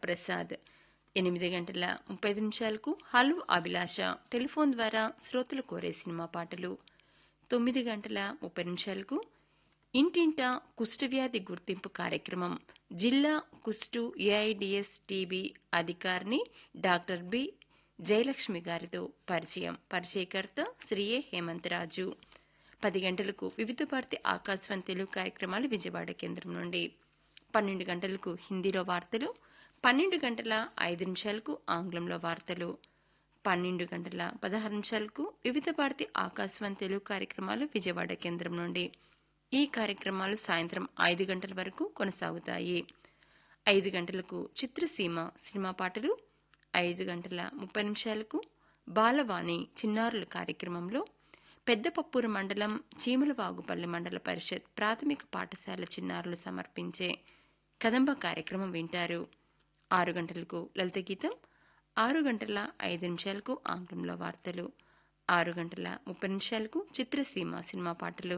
ప్రసాద్ ఎనిమిది గంటల ముప్పై నిమిషాలకు హలో అభిలాష టెలిఫోన్ ద్వారా శ్రోతలు కోరే సినిమా పాటలు తొమ్మిది గంటల ముప్పై నిమిషాలకు ఇంటింటా కుష్ఠవ్యాధి గుర్తింపు కార్యక్రమం జిల్లా కుష్టు ఏఐడిఎస్ టీబీ అధికారిని డాక్టర్ బి జయలక్ష్మి గారితో పరిచయం పరిచయకర్త శ్రీ ఏ హేమంతరాజు పది గంటలకు వివిధ భారతి ఆకాశవాణి తెలుగు కార్యక్రమాలు విజయవాడ కేంద్రం నుండి పన్నెండు గంటలకు హిందీలో వార్తలు పన్నెండు గంటల ఐదు నిమిషాలకు ఆంగ్లంలో వార్తలు పన్నెండు గంటల పదహారు నిమిషాలకు వివిధ భారతి ఆకాశవాణి తెలుగు కార్యక్రమాలు విజయవాడ కేంద్రం నుండి ఈ కార్యక్రమాలు సాయంత్రం ఐదు గంటల వరకు కొనసాగుతాయి ఐదు గంటలకు చిత్రసీమ సినిమా పాటలు ఐదు గంటల ముప్పై నిమిషాలకు బాలవాణి చిన్నారుల కార్యక్రమంలో పెద్దపప్పూరు మండలం చీమలవాగుపల్లి మండల పరిషత్ ప్రాథమిక పాఠశాల చిన్నారులు సమర్పించే కదంబ కార్యక్రమం వింటారు ఆరు గంటలకు లలిత గీతం ఆరు గంటల ఐదు నిమిషాలకు ఆంగ్లంలో వార్తలు ఆరు గంటల ముప్పై నిమిషాలకు చిత్రసీమ సినిమా పాటలు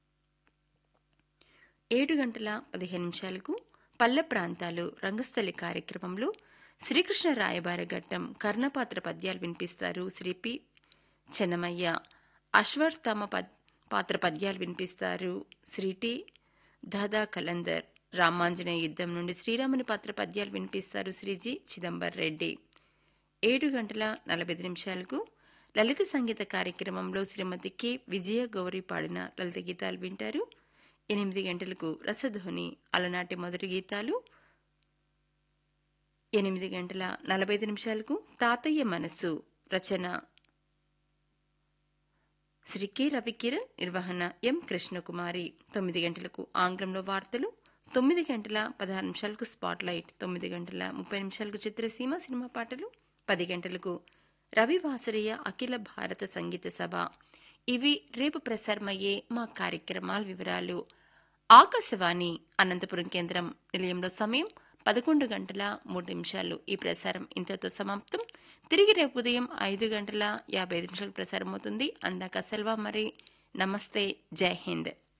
ఏడు గంటల పదిహేను నిమిషాలకు పల్లె ప్రాంతాలు రంగస్థలి కార్యక్రమంలో శ్రీకృష్ణ రాయబార ఘట్టం కర్ణపాత్ర పద్యాలు వినిపిస్తారు శ్రీ పి చెన్నమయ్య అశ్వర్థమ పద్ పాత్ర పద్యాలు వినిపిస్తారు శ్రీ టి దాదా కలందర్ రామాంజనేయ యుద్ధం నుండి శ్రీరాముని పాత్ర పద్యాలు వినిపిస్తారు శ్రీజీ చిదంబర్ రెడ్డి ఏడు గంటల నలభై ఐదు నిమిషాలకు లలిత సంగీత కార్యక్రమంలో శ్రీమతి కె విజయ గౌరి పాడిన లలిత గీతాలు వింటారు ఎనిమిది గంటలకు రసధ్వని అలనాటి మొదటి గీతాలు ఎనిమిది గంటల నలభై ఐదు నిమిషాలకు తాతయ్య మనస్సు రచన శ్రీ కె రవికిరణ్ నిర్వహణ ఎం కృష్ణకుమారి తొమ్మిది గంటలకు ఆంగ్లంలో వార్తలు తొమ్మిది గంటల పదహారు నిమిషాలకు స్పాట్ లైట్ తొమ్మిది గంటల ముప్పై నిమిషాలకు చిత్రసీమ సినిమా పాటలు పది గంటలకు రవి వాసరయ్య అఖిల భారత సంగీత సభ ఇవి రేపు ప్రసారమయ్యే మా కార్యక్రమాల వివరాలు ఆకాశవాణి అనంతపురం కేంద్రం నిలయంలో సమయం పదకొండు గంటల మూడు నిమిషాలు ఈ ప్రసారం ఇంతతో సమాప్తం తిరిగి రేపు ఉదయం ఐదు గంటల యాభై ఐదు నిమిషాలకు ప్రసారం అవుతుంది అందాక సెల్వా మరి నమస్తే జై హింద్